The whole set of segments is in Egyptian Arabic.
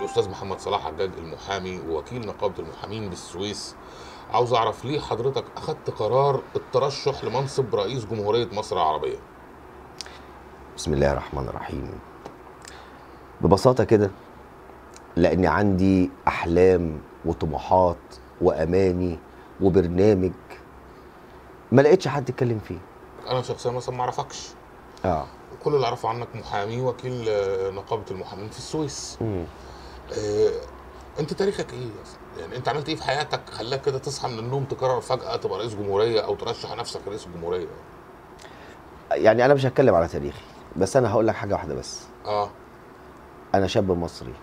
الاستاذ محمد صلاح حجاج المحامي ووكيل نقابه المحامين بالسويس عاوز اعرف ليه حضرتك اخذت قرار الترشح لمنصب رئيس جمهوريه مصر العربيه بسم الله الرحمن الرحيم ببساطة كده لأن عندي أحلام وطموحات وأماني وبرنامج ما لقيتش حد يتكلم فيه انا شخصيا مثلا ما اعرفكش اه كل اللي اعرفه عنك محامي وكيل آه، نقابه المحامين في السويس مم. آه، انت تاريخك ايه اصلا يعني انت عملت ايه في حياتك خلاك كده تصحى من النوم تقرر فجاه تبقى رئيس جمهوريه او ترشح نفسك رئيس الجمهوريه يعني أنا مش هتكلم على تاريخي بس أنا هقول لك حاجة واحدة بس اه أنا شاب مصري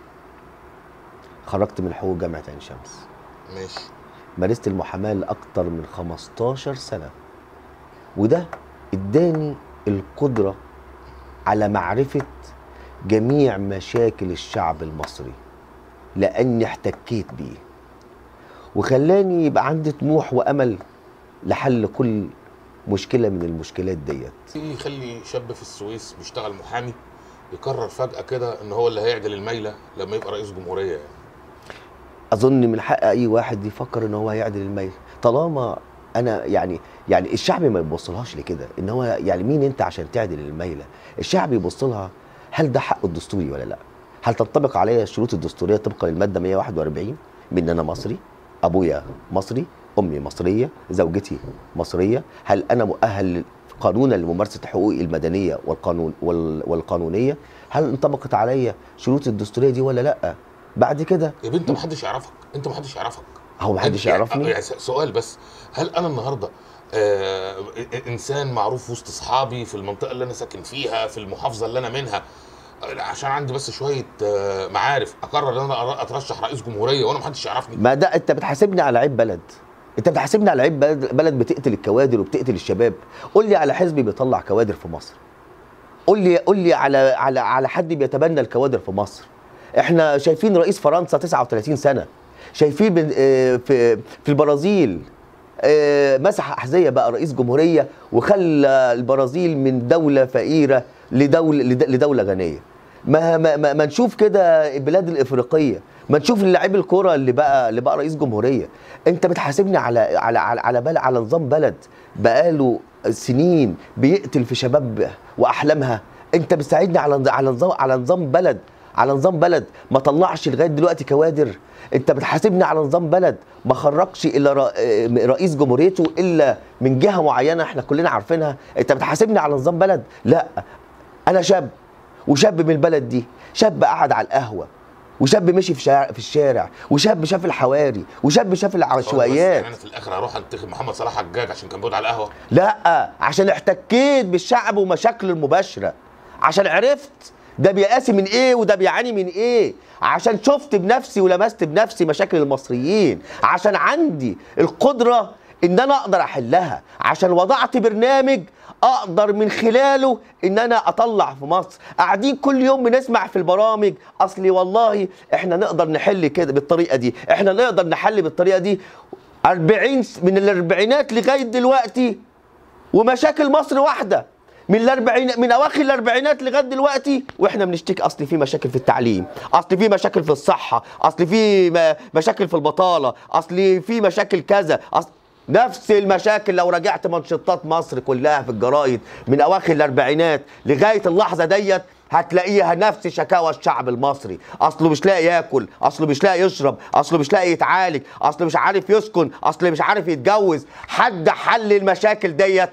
خرجت من حقوق جامعة عين شمس ماشي مارست المحاماة لأكتر من 15 سنة وده اداني القدرة على معرفة جميع مشاكل الشعب المصري لأني احتكيت بيه وخلاني يبقى عندي طموح وأمل لحل كل مشكلة من المشكلات ديت ايه يخلي شاب في السويس بيشتغل محامي يقرر فجاه كده ان هو اللي هيعدل الميله لما يبقى رئيس جمهوريه يعني اظن من حق اي واحد يفكر ان هو هيعدل الميل طالما انا يعني يعني الشعب ما يبصلهاش لكده ان هو يعني مين انت عشان تعدل الميله الشعب يبص لها هل ده حق الدستوري ولا لا هل تنطبق عليا الشروط الدستوريه طبقا للماده 141 من انا مصري ابويا مصري امي مصريه زوجتي مصريه هل انا مؤهل قانونا لممارسه حقوقي المدنيه والقانون وال- والقانونيه هل انطبقت عليا شروط الدستوريه دي ولا لا بعد كده يا بنت محدش يعرفك انت محدش يعرفك هو محدش أنت- يعرفني يعني سؤال بس هل انا النهارده آه انسان معروف وسط اصحابي في المنطقه اللي انا ساكن فيها في المحافظه اللي انا منها آه، عشان عندي بس شويه آه معارف اقرر ان انا اترشح رئيس جمهوريه وانا محدش يعرفني ما ده انت بتحاسبني على عيب بلد انت بتحاسبني على عيب بلد, بلد بتقتل الكوادر وبتقتل الشباب قول لي على حزب بيطلع كوادر في مصر قول لي قول لي على على على حد بيتبنى الكوادر في مصر احنا شايفين رئيس فرنسا 39 سنه شايفين بن- اه، في في البرازيل اه، مسح احذيه بقى رئيس جمهوريه وخلى البرازيل من دوله فقيره لدوله لد- لدوله غنيه ما ما ما, ما نشوف كده البلاد الافريقيه ما نشوف اللاعب الكوره اللي بقى اللي بقى رئيس جمهوريه انت بتحاسبني على على على على, بل على نظام بلد بقاله سنين بيقتل في شباب واحلامها انت بتساعدني على على نظام على نظام بلد على نظام بلد ما طلعش لغايه دلوقتي كوادر انت بتحاسبني على نظام بلد ما خرجش الا ر- اه رئيس جمهوريته الا من جهه معينه احنا كلنا عارفينها انت بتحاسبني على نظام بلد لا انا شاب وشاب من البلد دي شاب قعد على القهوه وشاب مشي في شارع في الشارع وشاب شاف الحواري وشاب شاف سؤال بس، العشوائيات يعني انا في الاخر هروح انتخب محمد صلاح حجاج عشان كان بيقعد على القهوه لا عشان احتكيت بالشعب ومشاكله المباشره عشان عرفت ده بيقاسي من ايه وده بيعاني من ايه عشان شفت بنفسي ولمست بنفسي مشاكل المصريين عشان عندي القدره ان انا اقدر احلها عشان وضعت برنامج اقدر من خلاله ان انا اطلع في مصر قاعدين كل يوم بنسمع في البرامج اصلي والله احنا نقدر نحل كده بالطريقه دي احنا نقدر نحل بالطريقه دي 40 س- من الاربعينات لغايه دلوقتي ومشاكل مصر واحده من الاربعين من اواخر الاربعينات لغايه دلوقتي واحنا بنشتكي اصل في مشاكل في التعليم اصل في مشاكل في الصحه اصل في م- مشاكل في البطاله اصل في مشاكل كذا أصل نفس المشاكل لو راجعت منشطات مصر كلها في الجرايد من اواخر الاربعينات لغايه اللحظه ديت هتلاقيها نفس شكاوى الشعب المصري اصله مش لاقي ياكل اصله مش لاقي يشرب اصله مش لاقي يتعالج اصله مش عارف يسكن اصله مش عارف يتجوز حد حل المشاكل ديت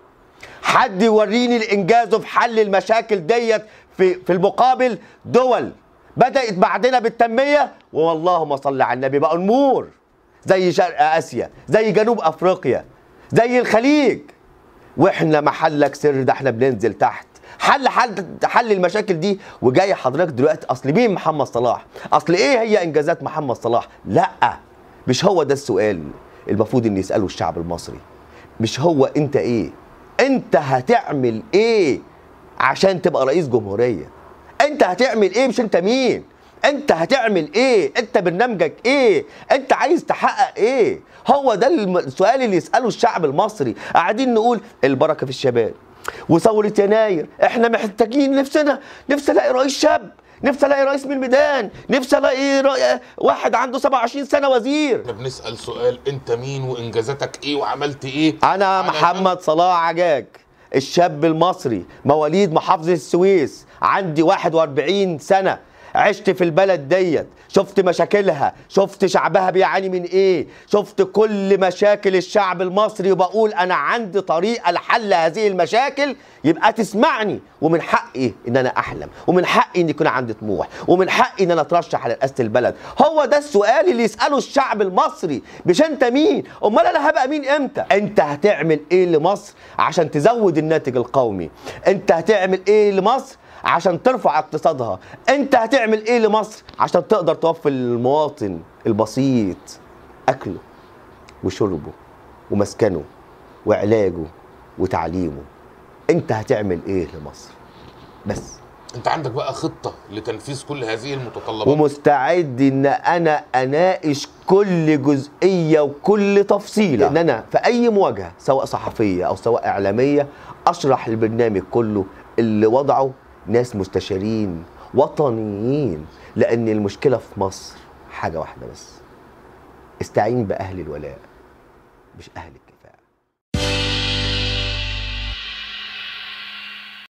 حد يوريني الانجاز في حل المشاكل ديت في في المقابل دول بدات بعدنا بالتنميه واللهم صل على النبي بقى نمور زي شرق اسيا زي جنوب افريقيا زي الخليج واحنا محلك سر ده احنا بننزل تحت حل حل حل المشاكل دي وجاي حضرتك دلوقتي اصل مين محمد صلاح اصل ايه هي انجازات محمد صلاح لا مش هو ده السؤال المفروض ان يساله الشعب المصري مش هو انت ايه انت هتعمل ايه عشان تبقى رئيس جمهوريه انت هتعمل ايه مش انت مين انت هتعمل ايه انت برنامجك ايه انت عايز تحقق ايه هو ده الم- السؤال اللي يساله الشعب المصري قاعدين نقول البركه في الشباب وثوره يناير احنا محتاجين نفسنا نفسي الاقي رئيس شاب نفسي الاقي رئيس من الميدان نفسي الاقي رأي... واحد عنده 27 سنه وزير احنا بنسال سؤال انت مين وانجازاتك ايه وعملت ايه انا علشان- محمد صلاح عجاج الشاب المصري مواليد محافظة السويس عندي 41 سنة عشت في البلد ديت شفت مشاكلها شفت شعبها بيعاني من ايه شفت كل مشاكل الشعب المصري وبقول انا عندي طريقة لحل هذه المشاكل يبقى تسمعني ومن حقي ان انا احلم ومن حقي ان يكون عندي طموح ومن حقي ان انا اترشح على رئاسة البلد هو ده السؤال اللي يسأله الشعب المصري مش انت مين امال انا هبقى مين امتى انت هتعمل ايه لمصر عشان تزود الناتج القومي انت هتعمل ايه لمصر عشان ترفع اقتصادها انت هتعمل ايه لمصر عشان تقدر توفر للمواطن البسيط اكله وشربه ومسكنه وعلاجه وتعليمه انت هتعمل ايه لمصر بس انت عندك بقى خطه لتنفيذ كل هذه المتطلبات ومستعد ان انا اناقش كل جزئيه وكل تفصيله ان انا في اي مواجهه سواء صحفيه او سواء اعلاميه اشرح البرنامج كله اللي وضعه ناس مستشارين وطنيين لان المشكله في مصر حاجه واحده بس استعين باهل الولاء مش اهل الكلام